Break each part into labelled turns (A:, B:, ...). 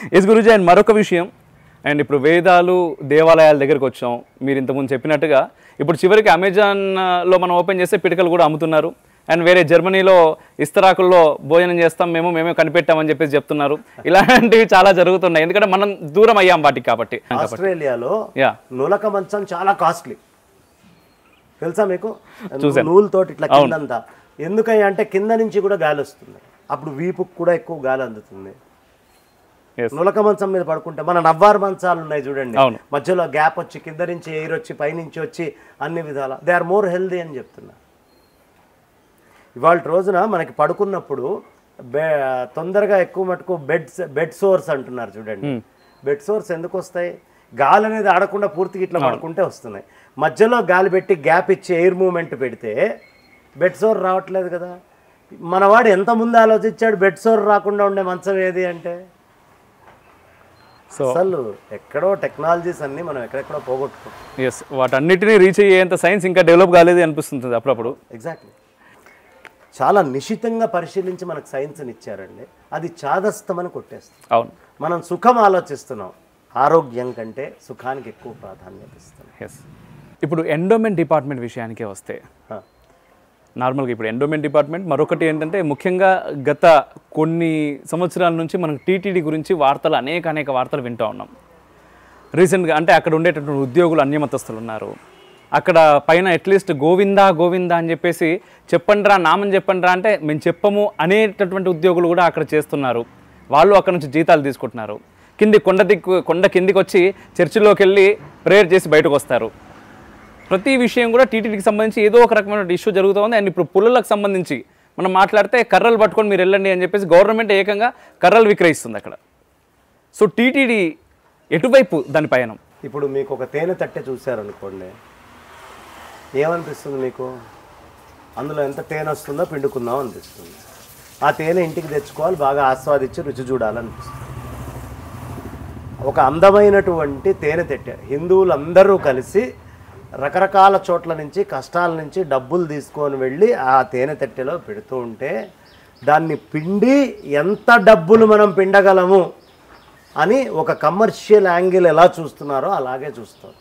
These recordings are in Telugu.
A: ఎస్ గురుజీ అండ్ మరొక విషయం అండ్ ఇప్పుడు వేదాలు దేవాలయాల దగ్గరికి వచ్చాం మీరు ఇంతకుముందు చెప్పినట్టుగా ఇప్పుడు చివరికి అమెజాన్లో మనం ఓపెన్ చేస్తే పిటికలు కూడా అమ్ముతున్నారు అండ్ వేరే జర్మనీలో ఇస్తరాకుల్లో భోజనం చేస్తాం మేము మేమే కనిపెట్టామని చెప్పేసి చెప్తున్నారు ఇలాంటివి చాలా జరుగుతున్నాయి ఎందుకంటే మనం దూరం అయ్యాం వాటికి కాబట్టి
B: ఆస్ట్రేలియాలో
A: యా
B: నులక మంచం చాలా కాస్ట్లీ తెలుసా మీకు
A: చూశాను.
B: నూలుతోటి ఇట్లా కిందంతా ఎందుకని అంటే కింద నుంచి కూడా గాలి వస్తుంది అప్పుడు వీపుకు కూడా ఎక్కువ గాలి అందుతుంది
A: ఎస్
B: నులక మంచం మీద పడుకుంటే మన నవ్వారు మంచాలు ఉన్నాయి చూడండి
A: అవును.
B: మధ్యలో గ్యాప్ వచ్చి కింద నుంచి ఎయిర్ వచ్చి పైనుంచి వచ్చి అన్ని విధాల దే ఆర్ మోర్ హెల్దీ అని చెప్తున్నా ఇవాళ రోజున మనకి పడుకున్నప్పుడు బె తొందరగా ఎక్కువ మటుకు బెడ్ బెడ్ సోర్స్ అంటున్నారు చూడండి బెడ్ సోర్స్ ఎందుకు వస్తాయి గాలి అనేది ఆడకుండా పూర్తిగా ఇట్లా పడుకుంటే వస్తున్నాయి మధ్యలో గాలి పెట్టి గ్యాప్ ఇచ్చి ఎయిర్ మూమెంట్ పెడితే బెడ్ సోర్ రావట్లేదు కదా మనవాడు ఎంత ముందు ఆలోచించాడు బెడ్ సోర్ రాకుండా ఉండే మంచం ఏది అంటే
A: సో
B: అసలు ఎక్కడో టెక్నాలజీస్ అన్ని మనం ఎక్కడెక్కడో పోగొట్టుకుంటాం
A: ఎస్ వాటన్నిటిని రీచ్ అయ్యేంత సైన్స్ ఇంకా డెవలప్ కాలేదు అనిపిస్తుంది అప్పుడప్పుడు
B: ఎగ్జాక్ట్లీ చాలా నిశితంగా పరిశీలించి మనకు సైన్స్ని ఇచ్చారండి అది చాదస్తమని కొట్టేస్తుంది
A: అవును
B: మనం సుఖం ఆలోచిస్తున్నాం ఆరోగ్యం కంటే సుఖానికి ఎక్కువ ప్రాధాన్యత ఇస్తున్నాం
A: ఎస్ ఇప్పుడు ఎండోమెంట్ డిపార్ట్మెంట్ విషయానికే వస్తే
B: ఆ,
A: నార్మల్గా ఇప్పుడు ఎండోమెంట్ డిపార్ట్మెంట్ మరొకటి ఏంటంటే ముఖ్యంగా గత కొన్ని సంవత్సరాల నుంచి మనం టీటీడీ గురించి వార్తలు అనేక అనేక వార్తలు వింటూ ఉన్నాం రీసెంట్గా అంటే అక్కడ ఉండేటటువంటి ఉద్యోగులు అన్యమతస్తులు ఉన్నారు అక్కడ పైన అట్లీస్ట్ గోవిందా గోవిందా అని చెప్పేసి చెప్పండిరా నామని చెప్పండిరా అంటే మేము చెప్పము అనేటటువంటి ఉద్యోగులు కూడా అక్కడ చేస్తున్నారు వాళ్ళు అక్కడ నుంచి జీతాలు తీసుకుంటున్నారు కింది కొండ దిక్కు కొండ కిందికి వచ్చి చర్చిలోకి వెళ్ళి ప్రేయర్ చేసి బయటకు వస్తారు ప్రతి విషయం కూడా టీటీడీకి సంబంధించి ఏదో ఒక రకమైన ఇష్యూ జరుగుతోంది అండ్ ఇప్పుడు పుల్లలకు సంబంధించి మనం మాట్లాడితే కర్రలు పట్టుకొని మీరు వెళ్ళండి అని చెప్పేసి గవర్నమెంట్ ఏకంగా కర్రలు విక్రయిస్తుంది అక్కడ సో టీటీడీ ఎటువైపు దాని పయనం
B: ఇప్పుడు మీకు ఒక తేనె తట్టె చూశారనుకోండి ఏమనిపిస్తుంది మీకు అందులో ఎంత తేనె వస్తుందో పిండుకుందాం అనిపిస్తుంది ఆ తేనె ఇంటికి తెచ్చుకోవాలి బాగా ఆస్వాదించి రుచి చూడాలనిపిస్తుంది ఒక అందమైనటువంటి తేనె తెట్టె హిందువులందరూ కలిసి రకరకాల చోట్ల నుంచి కష్టాల నుంచి డబ్బులు తీసుకొని వెళ్ళి ఆ తేనె తట్టెలో పెడుతూ ఉంటే దాన్ని పిండి ఎంత డబ్బులు మనం పిండగలము అని ఒక కమర్షియల్ యాంగిల్ ఎలా చూస్తున్నారో అలాగే చూస్తారు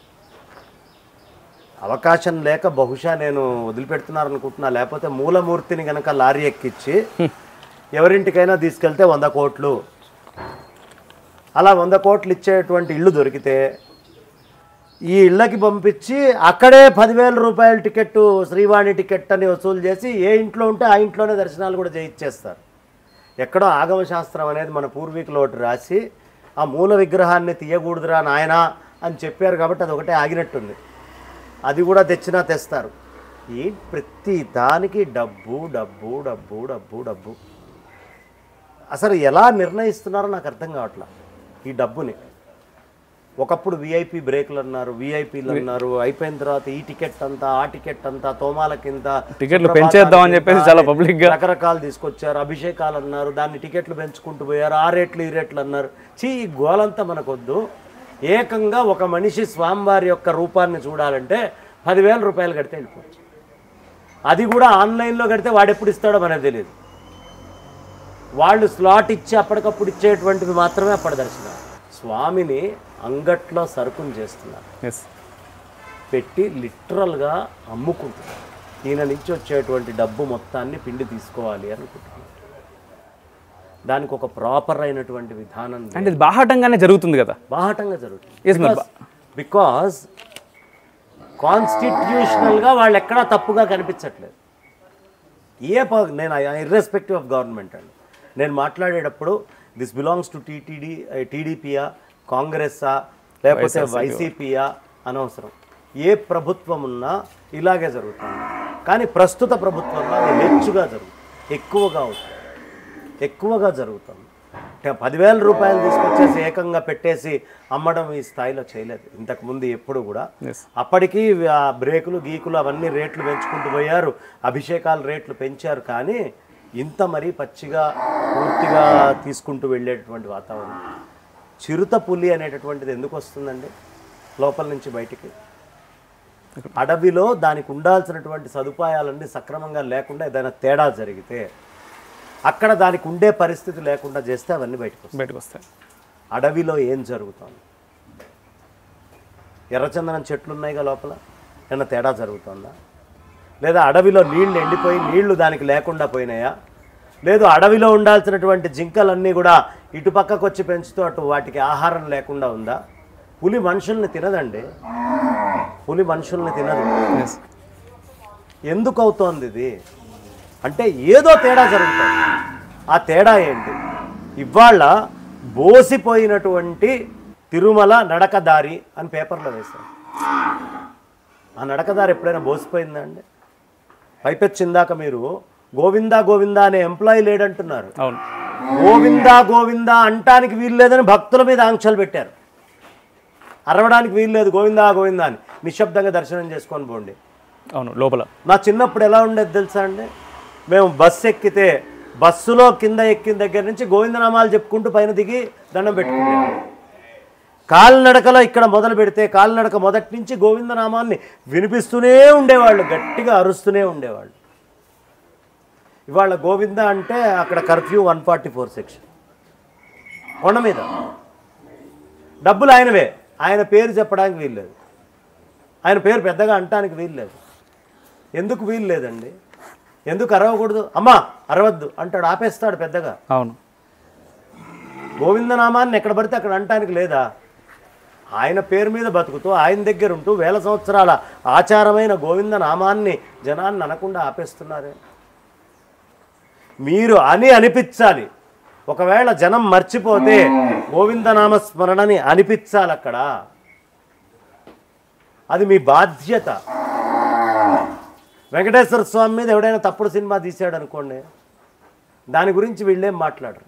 B: అవకాశం లేక బహుశా నేను వదిలిపెడుతున్నారు అనుకుంటున్నా లేకపోతే మూలమూర్తిని కనుక లారీ ఎక్కిచ్చి ఎవరింటికైనా తీసుకెళ్తే వంద కోట్లు అలా వంద కోట్లు ఇచ్చేటువంటి ఇల్లు దొరికితే ఈ ఇళ్ళకి పంపించి అక్కడే పదివేల రూపాయల టికెట్ శ్రీవాణి టికెట్ అని వసూలు చేసి ఏ ఇంట్లో ఉంటే ఆ ఇంట్లోనే దర్శనాలు కూడా చేయించేస్తారు ఎక్కడో ఆగమ శాస్త్రం అనేది మన పూర్వీకులు ఒకటి రాసి ఆ మూల విగ్రహాన్ని తీయకూడదురా నాయనా అని చెప్పారు కాబట్టి అది ఒకటే ఆగినట్టుంది అది కూడా తెచ్చినా తెస్తారు ఈ ప్రతి దానికి డబ్బు డబ్బు డబ్బు డబ్బు డబ్బు అసలు ఎలా నిర్ణయిస్తున్నారో నాకు అర్థం కావట్లా ఈ డబ్బుని ఒకప్పుడు విఐపి బ్రేక్లు అన్నారు విఐపీలు అన్నారు అయిపోయిన తర్వాత ఈ టికెట్ అంతా ఆ టికెట్ అంతా తోమాల కింద
A: టికెట్లు పెంచేద్దామని చెప్పేసి చాలా public గా
B: రకరకాలు తీసుకొచ్చారు అభిషేకాలు అన్నారు దాన్ని టికెట్లు పెంచుకుంటూ పోయారు ఆ రేట్లు ఈ రేట్లు అన్నారు చీ ఈ గోలంతా మనకొద్దు ఏకంగా ఒక మనిషి స్వామివారి యొక్క రూపాన్ని చూడాలంటే పదివేల రూపాయలు కడితే వెళ్ళిపోవచ్చు అది కూడా ఆన్లైన్లో కడితే వాడు ఎప్పుడు ఇస్తాడో మనకు తెలియదు వాళ్ళు స్లాట్ ఇచ్చి అప్పటికప్పుడు ఇచ్చేటువంటివి మాత్రమే అప్పటి దర్శనం స్వామిని అంగట్లో సరుకుని చేస్తున్నారు
A: ఎస్
B: పెట్టి లిటరల్గా అమ్ముకుంటున్నారు ఈయన నుంచి వచ్చేటువంటి డబ్బు మొత్తాన్ని పిండి తీసుకోవాలి అనుకుంటున్నారు దానికి ఒక ప్రాపర్ అయినటువంటి విధానం లేదు.
A: అంటే ఇది బాహాటంగానే జరుగుతుంది కదా
B: బాహటంగా జరుగుతుంది
A: Yes, మరి బా-
B: బికాజ్ కాన్స్టిట్యూషనల్గా వాళ్ళు ఎక్కడా తప్పుగా కనిపించట్లేదు ఏ ప- నేను ఇర్రెస్పెక్టివ్ ఆఫ్ గవర్నమెంట్ అండి నేను మాట్లాడేటప్పుడు దిస్ బిలాంగ్స్ టు టీటీడీ టీడీపీయా కాంగ్రెస్సా లేకపోతే వైసీపీయా అనవసరం ఏ ప్రభుత్వం ఉన్నా ఇలాగే జరుగుతుంది కానీ ప్రస్తుత ప్రభుత్వంలో అది హెచ్చుగా జరుగుతుంది ఎక్కువగా అవుతుంది ఎక్కువగా జరుగుతుంది అంటే పదివేల రూపాయలు తీసుకొచ్చేసి ఏకంగా పెట్టేసి అమ్మడం ఈ స్థాయిలో చేయలేదు ఇంతకు ముందు ఎప్పుడు కూడా
A: Yes.
B: అప్పటికి ఆ బ్రేకులు గీకులు అవన్నీ రేట్లు పెంచుకుంటూ పోయారు అభిషేకాలు రేట్లు పెంచారు కానీ ఇంత మరీ పచ్చిగా పూర్తిగా తీసుకుంటూ వెళ్ళేటటువంటి వాతావరణం చిరుత పులి అనేటటువంటిది ఎందుకు వస్తుందండి లోపల నుంచి బయటికి అడవిలో దానికి ఉండాల్సినటువంటి సదుపాయాలన్నీ సక్రమంగా లేకుండా ఏదైనా తేడా జరిగితే అక్కడ దానికి ఉండే పరిస్థితి లేకుండా చేస్తే అవన్నీ బయటకు వస్తాయి
A: బయటకు వస్తాయి
B: అడవిలో ఏం జరుగుతోంది ఎర్రచందనం చెట్లు ఉన్నాయిగా లోపల ఏమన్నా తేడా జరుగుతుందా లేదా అడవిలో నీళ్లు ఎండిపోయి నీళ్లు దానికి లేకుండా పోయినాయా లేదు అడవిలో ఉండాల్సినటువంటి జింకలన్నీ కూడా ఇటు పక్కకు వచ్చి పెంచుతూ అటు వాటికి ఆహారం లేకుండా ఉందా పులి మనుషుల్ని తినదండి పులి మనుషుల్ని తినదు
A: ఎస్
B: ఎందుకు అవుతోంది ఇది అంటే ఏదో తేడా జరుగుతుంది ఆ తేడా ఏంటి ఇవాళ బోసిపోయినటువంటి తిరుమల నడకదారి అని పేపర్లో వేశారు ఆ నడకదారి ఎప్పుడైనా బోసిపోయిందా అండి పైపెచ్చిందాక మీరు గోవిందా గోవిందా అనే ఎంప్లాయీ లేడంటున్నారు
A: అవును
B: గోవిందా గోవిందా అంటానికి వీలు లేదని భక్తుల మీద ఆంక్షలు పెట్టారు అరవడానికి వీలు లేదు గోవిందా గోవిందా అని నిశ్శబ్దంగా దర్శనం చేసుకొని పోండి
A: అవును లోపల
B: నా చిన్నప్పుడు ఎలా ఉండేది తెలుసా అండి మేము బస్సు ఎక్కితే బస్సులో కింద ఎక్కిన దగ్గర నుంచి గోవిందనామాలు చెప్పుకుంటూ పైన దిగి దండం పెట్టుకునేవాడు కాలినడకలో ఇక్కడ మొదలు పెడితే కాలినడక మొదటి నుంచి గోవిందనామాన్ని వినిపిస్తూనే ఉండేవాళ్ళు గట్టిగా అరుస్తూనే ఉండేవాళ్ళు ఇవాళ గోవింద అంటే అక్కడ curfew one forty four section కొండ మీద డబ్బులు ఆయనవే ఆయన పేరు చెప్పడానికి వీల్లేదు ఆయన పేరు పెద్దగా అంటానికి వీల్లేదు ఎందుకు వీలు లేదండి ఎందుకు అరవకూడదు అమ్మా అరవద్దు అంటాడు ఆపేస్తాడు పెద్దగా
A: అవును
B: గోవిందనామాన్ని ఎక్కడ పడితే అక్కడ అంటానికి లేదా ఆయన పేరు మీద బతుకుతూ ఆయన దగ్గర ఉంటూ వేల సంవత్సరాల ఆచారమైన గోవిందనామాన్ని జనాన్ని అనకుండా ఆపేస్తున్నారే మీరు అని అనిపించాలి ఒకవేళ జనం మర్చిపోతే గోవిందనామ స్మరణని అనిపించాలి అక్కడ అది మీ బాధ్యత వెంకటేశ్వర స్వామి మీద ఎవడైనా తప్పుడు సినిమా తీశాడు అనుకోండి దాని గురించి వీళ్ళేం మాట్లాడరు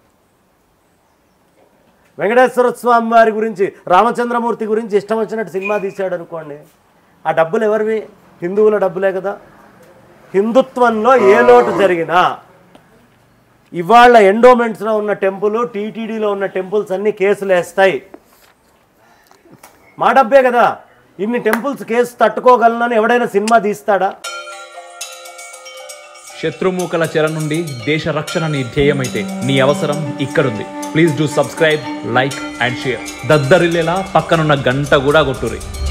B: వెంకటేశ్వర స్వామి వారి గురించి రామచంద్రమూర్తి గురించి ఇష్టం వచ్చినట్టు సినిమా తీశాడు అనుకోండి ఆ డబ్బులు ఎవరివి హిందువుల డబ్బులే కదా హిందుత్వంలో ఏ లోటు జరిగినా ఇవాళ ఎండోమెంట్స్లో ఉన్న టెంపుల్ టీటీడీలో ఉన్న టెంపుల్స్ అన్ని కేసులు వేస్తాయి మా డబ్బే కదా ఇన్ని టెంపుల్స్ కేసు తట్టుకోగలనని ఎవడైనా సినిమా తీస్తాడా
C: శత్రుమూకల చెర నుండి దేశ రక్షణ నీ ధ్యేయమైతే నీ అవసరం ఇక్కడుంది please do subscribe like and share దద్దరిల్లేలా పక్కనున్న గంట కూడా కొట్టుర్రి